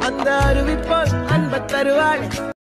அந்த அருவிப்போல் அன்ப தருவாள்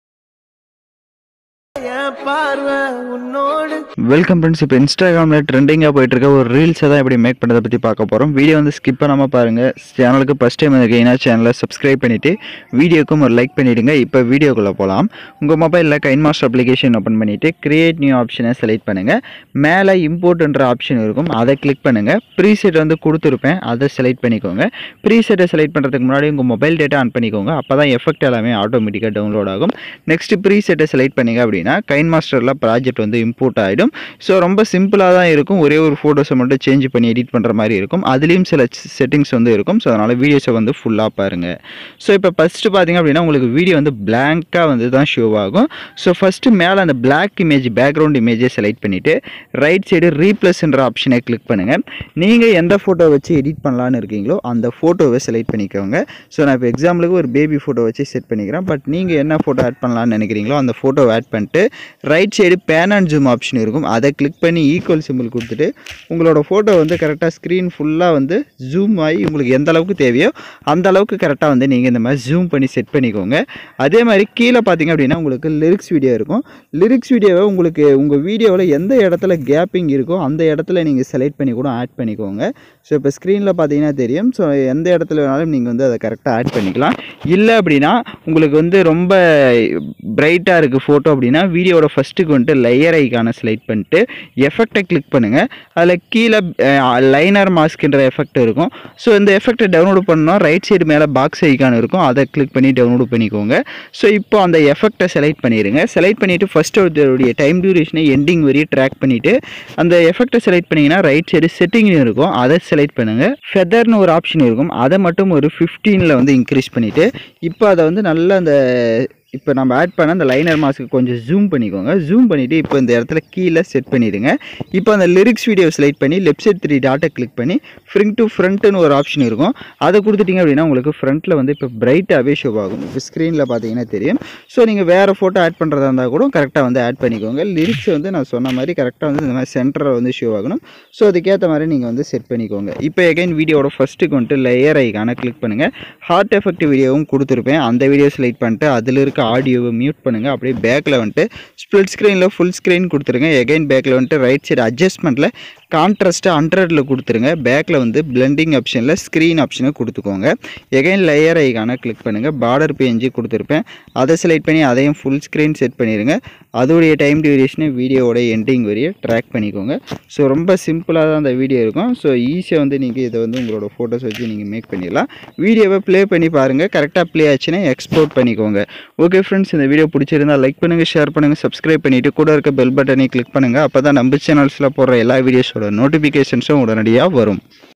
என் பார்வை உன்னோடு வெல்கம் ஃப்ரெண்ட்ஸ் இப்போ இன்ஸ்டாகிராமில் ட்ரெண்டிங்காக போயிட்டு இருக்க ஒரு ரீல்ஸை தான் எப்படி மேக் பண்ணுறதை பற்றி பார்க்க போகிறோம் வீடியோ வந்து ஸ்கிப் பண்ணாமல் பாருங்கள் சேனலுக்கு ஃபஸ்ட் டைம் இருக்கீங்கன்னா சேனலை சப்ஸ்கிரைப் பண்ணிவிட்டு வீடியோக்கும் ஒரு லைக் பண்ணிவிடுங்க இப்போ வீடியோக்குள்ளே போகலாம் உங்கள் மொபைலில் கைன் மாஸ்டர் அப்ளிகேஷன் ஓப்பன் பண்ணிவிட்டு கிரியேட் நியூ ஆப்ஷனை செலக்ட் பண்ணுங்கள் மேலே இம்போர்ட்ன்ற ஆப்ஷன் இருக்கும் அதை கிளிக் பண்ணுங்கள் ப்ரீசெட் வந்து கொடுத்துருப்பேன் அதை செலக்ட் பண்ணிக்கோங்க ப்ரீசெட்டை செலக்ட் பண்ணுறதுக்கு முன்னாடி உங்கள் மொபைல் டேட்டா ஆன் பண்ணிக்கோங்க அப்போ தான் எஃபெக்ட் எல்லாமே ஆட்டோமேட்டிக்காக டவுன்லோட் ஆகும் நெக்ஸ்ட் ப்ரீசெட்டை செலக்ட் பண்ணிங்க அப்படின்னா கைன் மாஸ்டரில் ப்ராஜெக்ட் வந்து இம்போர்ட் ஆகிடும் ஸோ ரொம்ப சிம்பிளாக தான் இருக்கும் ஒரே ஒரு ஃபோட்டோஸை மட்டும் சேஞ்ச் பண்ணி எடிட் பண்ணுற மாதிரி இருக்கும் அதுலேயும் சில செட்டிங்ஸ் வந்து இருக்கும் ஸோ அதனால் வீடியோஸை வந்து ஃபுல்லாக பாருங்கள் ஸோ இப்போ ஃபஸ்ட்டு பார்த்தீங்க அப்படின்னா உங்களுக்கு வீடியோ வந்து பிளாங்காக வந்து தான் ஷோ ஆகும் ஸோ ஃபஸ்ட்டு மேலே அந்த பிளாக் இமேஜ் பேக்ரவுண்ட் இமேஜை செலக்ட் பண்ணிவிட்டு ரைட் சைடு ரீப்ளஸ்ன்ற ஆப்ஷனை கிளிக் பண்ணுங்கள் நீங்கள் எந்த ஃபோட்டோ வச்சு எடிட் பண்ணலான்னு இருக்கீங்களோ அந்த ஃபோட்டோவை செலக்ட் பண்ணிக்கோங்க ஸோ நான் இப்போ எக்ஸாம்பிளுக்கு ஒரு பேபி ஃபோட்டோ வச்சு செட் பண்ணிக்கிறேன் பட் நீங்கள் என்ன ஃபோட்டோ ஆட் பண்ணலான்னு நினைக்கிறீங்களோ அந்த ஃபோட்டோவை ஆட் பண்ணிட்டு right side pan and zoom option இருக்கும் அதை கிளிக் பண்ணி ஈக்குவல் சிம்பிள் கொடுத்துட்டு உங்களோட ஃபோட்டோ வந்து கரெக்டாக ஸ்க்ரீன் ஃபுல்லாக வந்து ஜூம் ஆகி உங்களுக்கு எந்த அளவுக்கு தேவையோ அந்த அளவுக்கு கரெக்டாக வந்து நீங்கள் இந்த மாதிரி ஜூம் பண்ணி செட் பண்ணிக்கோங்க அதே மாதிரி கீழே பார்த்தீங்க அப்படின்னா உங்களுக்கு லிரிக்ஸ் வீடியோ இருக்கும் லிரிக்ஸ் வீடியோவை உங்களுக்கு உங்கள் வீடியோவில் எந்த இடத்துல கேப்பிங் இருக்கோ அந்த இடத்துல நீங்கள் செலக்ட் பண்ணி கூட ஆட் பண்ணிக்கோங்க ஸோ இப்போ ஸ்க்ரீனில் பார்த்தீங்கன்னா தெரியும் ஸோ எந்த இடத்துல வேணாலும் நீங்கள் வந்து அதை கரெக்டாக ஆட் பண்ணிக்கலாம் இல்லை அப்படின்னா உங்களுக்கு வந்து ரொம்ப பிரைட்டாக இருக்குது ஃபோட்டோ அப்படின்னா வீடியோவோட ஃபஸ்ட்டுக்கு வந்துட்டு லேயர் ஐக்கானை செலக்ட் பண்ணிட்டு எஃபெக்டை கிளிக் பண்ணுங்கள் அதில் கீழே லைனர் மாஸ்க்ன்ற எஃபெக்ட் இருக்கும் ஸோ இந்த எஃபெக்ட்டை டவுன்லோட் பண்ணோம் ரைட் சைடு மேலே பாக்ஸ் ஐக்கான் இருக்கும் அதை கிளிக் பண்ணி டவுன்லோட் பண்ணிக்கோங்க ஸோ இப்போ அந்த எஃபெக்ட்டை செலக்ட் பண்ணிடுங்க செலக்ட் பண்ணிவிட்டு ஃபஸ்ட்டு ஒருத்தருடைய டைம் டியூரேஷனை எண்டிங் வரையும் ட்ராக் பண்ணிவிட்டு அந்த எஃபெக்ட்டை செலக்ட் பண்ணிங்கன்னா ரைட் சைடு செட்டிங்னு இருக்கும் அதை செலக்ட் பண்ணுங்கள் ஃபெதர்னு ஒரு ஆப்ஷன் இருக்கும் அதை மட்டும் ஒரு ஃபிஃப்டீனில் வந்து இன்க்ரீஸ் பண்ணிவிட்டு இப்போ அதை வந்து நல்லா அந்த இப்போ நம்ம ஆட் பண்ண அந்த லைனர் மாஸ்க்கு கொஞ்சம் ஜூம் பண்ணிக்கோங்க ஜூம் பண்ணிவிட்டு இப்போ இந்த இடத்துல கீழே செட் பண்ணிடுங்க இப்போ அந்த லிரிக்ஸ் வீடியோ செலக்ட் பண்ணி லெஃப்ட் சைட் த்ரீ டாட்டை கிளிக் பண்ணி ஃப்ரிங் டு ஃப்ரண்ட்டுன்னு ஒரு ஆப்ஷன் இருக்கும் அதை கொடுத்துட்டிங்க அப்படின்னா உங்களுக்கு ஃப்ரண்ட்டில் வந்து இப்போ பிரைட்டாகவே ஷோ ஆகும் இப்போ ஸ்க்ரீனில் பார்த்தீங்கன்னா தெரியும் ஸோ நீங்கள் வேறு ஃபோட்டோ ஆட் பண்ணுறதா இருந்தால் கூட கரெக்டாக வந்து ஆட் பண்ணிக்கோங்க லிரிக்ஸ் வந்து நான் சொன்ன மாதிரி கரெக்டாக வந்து இந்த மாதிரி சென்டரில் வந்து ஷோ ஆகணும் ஸோ அதுக்கேற்ற மாதிரி நீங்கள் வந்து செட் பண்ணிக்கோங்க இப்போ எகைன் வீடியோட ஃபஸ்ட்டுக்கு வந்துட்டு லேயர் ஐக்கான கிளிக் பண்ணுங்கள் ஹார்ட் எஃபெக்ட் வீடியோவும் கொடுத்துருப்பேன் அந்த வீடியோ செலக்ட் பண்ணிட்டு அதில் இருக்க ஆடியோவை மியூட் பண்ணுங்கள் அப்படியே பேக்கில் வந்துட்டு ஸ்ப்ளிட் ஸ்க்ரீனில் ஃபுல் ஸ்க்ரீன் கொடுத்துருங்க எகைன் பேக்கில் வந்துட்டு ரைட் சைடு அட்ஜஸ்ட்மெண்ட்டில் கான்ட்ராஸ்ட்டு ஹண்ட்ரடில் கொடுத்துருங்க பேக்கில் வந்து பிளெண்டிங் ஆப்ஷனில் ஸ்க்ரீன் ஆப்ஷனை கொடுத்துக்கோங்க எகைன் லேயர் ஐக்கான கிளிக் பண்ணுங்கள் பார்டர் பேஞ்சு கொடுத்துருப்பேன் அதை செலக்ட் பண்ணி அதையும் ஃபுல் ஸ்க்ரீன் செட் பண்ணிடுங்க அதோடைய டைம் டியூரேஷனை வீடியோவோட எண்டிங் வரைய ட்ராக் பண்ணிக்கோங்க ஸோ ரொம்ப சிம்பிளாக தான் அந்த வீடியோ இருக்கும் ஸோ ஈஸியாக வந்து நீங்கள் இதை வந்து உங்களோட ஃபோட்டோஸ் வச்சு நீங்கள் மேக் பண்ணிடலாம் வீடியோவை ப்ளே பண்ணி பாருங்கள் கரெக்டாக ப்ளே ஆச்சுன்னா எக்ஸ்போர்ட் பண்ணிக்கோங்க ஓகே ஃப்ரெண்ட்ஸ் இந்த வீடியோ பிடிச்சிருந்தா லைக் பண்ணுங்கள் ஷேர் பண்ணுங்கள் சப்ஸ்கிரைப் பண்ணிவிட்டு கூட இருக்க பெல் பட்டனை கிளிக் பண்ணுங்கள் அப்போ தான் நம்ம சேனல்ஸில் போடுற எல்லா வீடியோஸோட நோட்டிஃபிகேஷன்ஸும் உடனடியாக வரும்